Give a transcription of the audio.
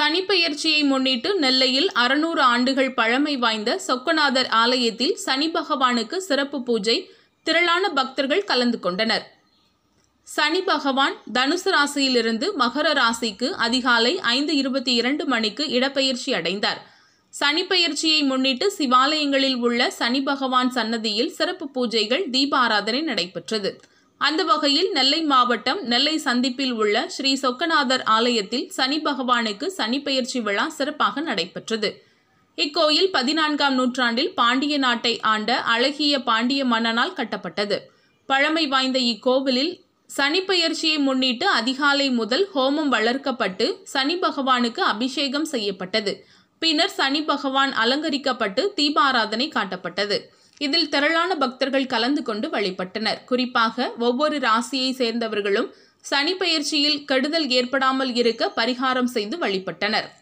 சனிப்பெயர்ச்சியை முன்னிட்டு நெல்லையில் அறுநூறு ஆண்டுகள் பழமை வாய்ந்த சொக்கநாதர் ஆலயத்தில் சனி பகவானுக்கு சிறப்பு பூஜை திரளான பக்தர்கள் கலந்து கொண்டனர் சனி பகவான் தனுசு ராசியிலிருந்து மகர ராசிக்கு அதிகாலை ஐந்து இருபத்தி இரண்டு மணிக்கு இடப்பெயர்ச்சி அடைந்தார் சனிப்பெயர்ச்சியை முன்னிட்டு சிவாலயங்களில் உள்ள சனி பகவான் சன்னதியில் சிறப்பு பூஜைகள் தீபாராதனை நடைபெற்றது அந்த வகையில் நெல்லை மாவட்டம் நெல்லை சந்திப்பில் உள்ள ஸ்ரீ சொக்கநாதர் ஆலயத்தில் சனி பகவானுக்கு சனிப்பெயர்ச்சி விழா சிறப்பாக நடைபெற்றது இக்கோயில் பதினான்காம் நூற்றாண்டில் பாண்டிய நாட்டை ஆண்ட அழகிய பாண்டிய மன்னனால் கட்டப்பட்டது பழமை வாய்ந்த இக்கோவிலில் சனிப்பெயர்ச்சியை முன்னிட்டு அதிகாலை முதல் ஹோமம் வளர்க்கப்பட்டு சனி பகவானுக்கு அபிஷேகம் செய்யப்பட்டது பின்னர் சனி பகவான் அலங்கரிக்கப்பட்டு தீபாராதனை காட்டப்பட்டது இதில் திரளான பக்தர்கள் கலந்து கொண்டு வழிபட்டனர் குறிப்பாக ஒவ்வொரு ராசியை சேர்ந்தவர்களும் சனி பெயர்ச்சியில் கெடுதல் ஏற்படாமல் இருக்க பரிகாரம் செய்து வழிபட்டனர்